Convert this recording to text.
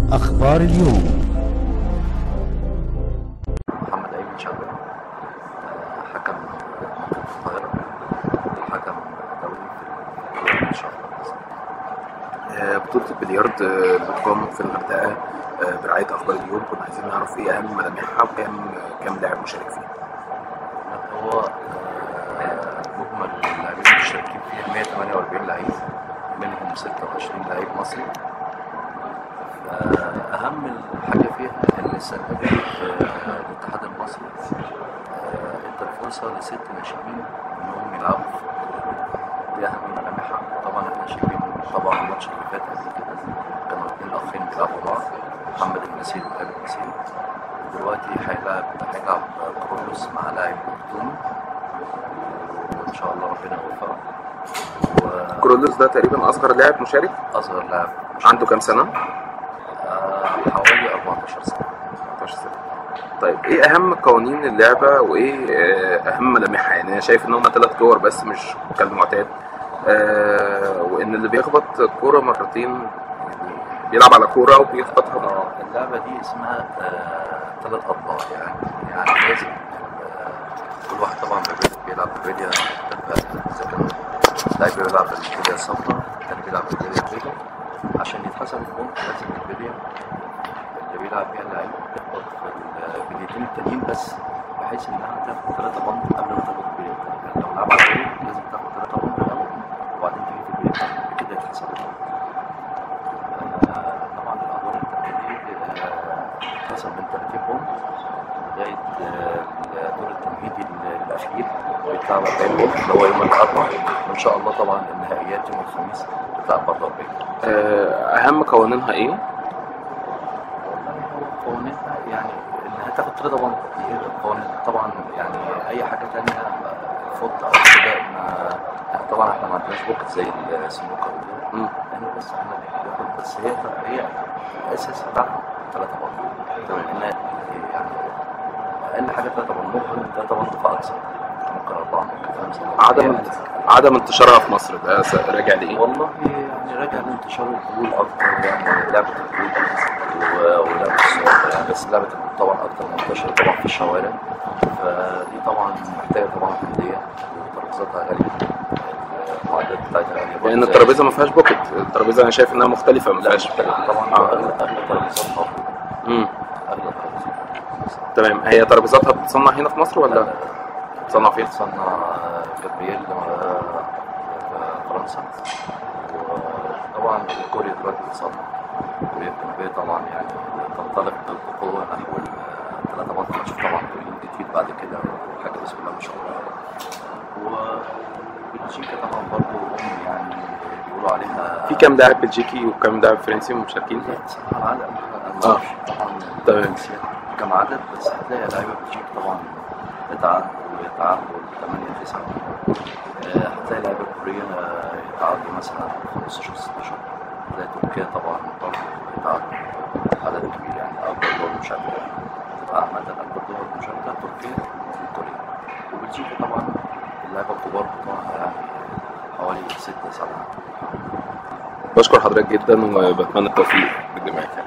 أخبار اليوم محمد أيمن شعبان آه، حكم في القاهرة حكم دولي في الكورة إن شاء الله آه، بطولة البلياردو آه، اللي بتقام في الغردقة آه، برعاية أخبار اليوم كنا عايزين نعرف إيه أهم ملامحها وكام كام لاعب مشارك فيها. هو آه، مجمل اللاعبين المشتركين فيها 148 لعيب منهم 26 لعيب مصري آه، أهم الحاجة فيها إن السنة دي آه، الاتحاد المصري آه، ادى الفرصة لست ناشئين إنهم يلعبوا في البطولة دي أهم ملامحها طبعا احنا شايفين طبعا الماتش اللي فات قبل كده كانوا اتنين أخين بيلعبوا بعض محمد المسيري وإيهاب المسيري دلوقتي هيلعب هيلعب كرولوس مع لاعب أردني وإن شاء الله ربنا يوفقه كرولوس ده تقريبا أصغر لاعب مشارك وأصغر لاعب عنده كام سنة؟ آه، حوالي 14 سنة 14 سنة. طيب إيه أهم قوانين اللعبة وإيه آه، أهم ملامحها؟ يعني أنا شايف إن هما ثلاث كور بس مش كالمعتاد. آه، وإن اللي بيخبط كورة مرتين يعني بيلعب على كورة وبيخبطها مرة. اه اللعبة دي اسمها آه، ثلاث أطباق يعني يعني لازم آه، كل واحد طبعا بيبقى- بيلعب ببلية بتبقى إذا كان لعيب بيلعب بالبلية الصفراء التاني بيلعب بالبلية البيضاء عشان يتحسب البونت لازم البلية اللي بيلعب بيها اللعيب تخبط في البليتين التانيين بس بحيث إنها تاخد ثلاثة بونت قبل ما تاخد البلية التانية يعني لو لعب على البلية لازم تاخد ثلاثة بونت الأول وبعدين تيجي في البلية التانية كده يتحسب البونت آه، طبعا الادوار التمهيدي آه، حسب من 30 بونت لغايه آه، الدور التمهيدي ال- الاخير بيتلعب 40 بونت اللي هو يوم الاربعاء وان شاء الله طبعا النهائيات يوم الخميس بتلعب برضه 40 آه، أهم قوانينها إيه؟ والله هو قوانينها يعني انها تاخد ثلاثة بونت دي هي القوانين طبعا يعني اي حاجه تانية فوت او كده ما طبعا احنا ما عندناش بوكت زي السنوكر وكده مم. يعني بس احنا بناخد بس هي هي الاساس بتاعها ثلاثة بند تمام إنها يعني اقل حاجه ثلاثة بند ممكن ثلاثة بند فاكثر ممكن اربعه ممكن خمسه عدم يعني عدم انتشارها في مصر ده س- راجع لإيه؟ والله يعني راجع لانتشار البول اكتر يعني لعبه البول و- ولعبه الصعود يعني بس لعبه البول طبعا اكتر منتشره طبعا في الشوارع فدي طبعا محتاجه طبعا تحديه وترابيزاتها غاليه المعدات بتاعتها غاليه لأن الترابيزة ما فيهاش بوكت، الترابيزة أنا شايف إنها مختلفة ما لا فيهاش مختلف طبعا آه. اغلى اغلى ترابيزات افضل مم. اغلى ترابيزات تمام هي ترابيزاتها بتتصنع هنا في مصر ولا بتتصنع فين؟ تصنع جابرييل آه، في فرنسا وطبعا كوريا دلوقتي بتصنع كوريا الجنوبية طبعا يعني تنطلق بقوة نحو الثلاثة بطل هنشوف طبعا كوريين جديد بعد كده وحاجة بسم الله ما شاء الله وبلجيكا طبعا برضه أم يعني بيقولوا عليها في كام لاعب بلجيكي وكام لاعب فرنسي مشاركين؟ لا صراحة العدد أنا آه. ما أعرفش طبعا تمام. الجنسيات كم عدد بس هتلاقي لعيبة بلجيكا طبعا يتعدوا يتعدوا 8 9 آه، هتلاقي لعيبة كوريا يتعدوا مثلا 15 16 هتلاقي تركيا طبعا برضه يتعدوا عدد كبير يعني أكبر دول مشاركة تبقى عامة أكبر دول مشاركة تركيا وكوريا وبلجيكا طبعا اللعيبة الكبار بتوعها يعني حوالي 6 7 بشكر حضرتك جدا وبتمنى التوفيق للجميع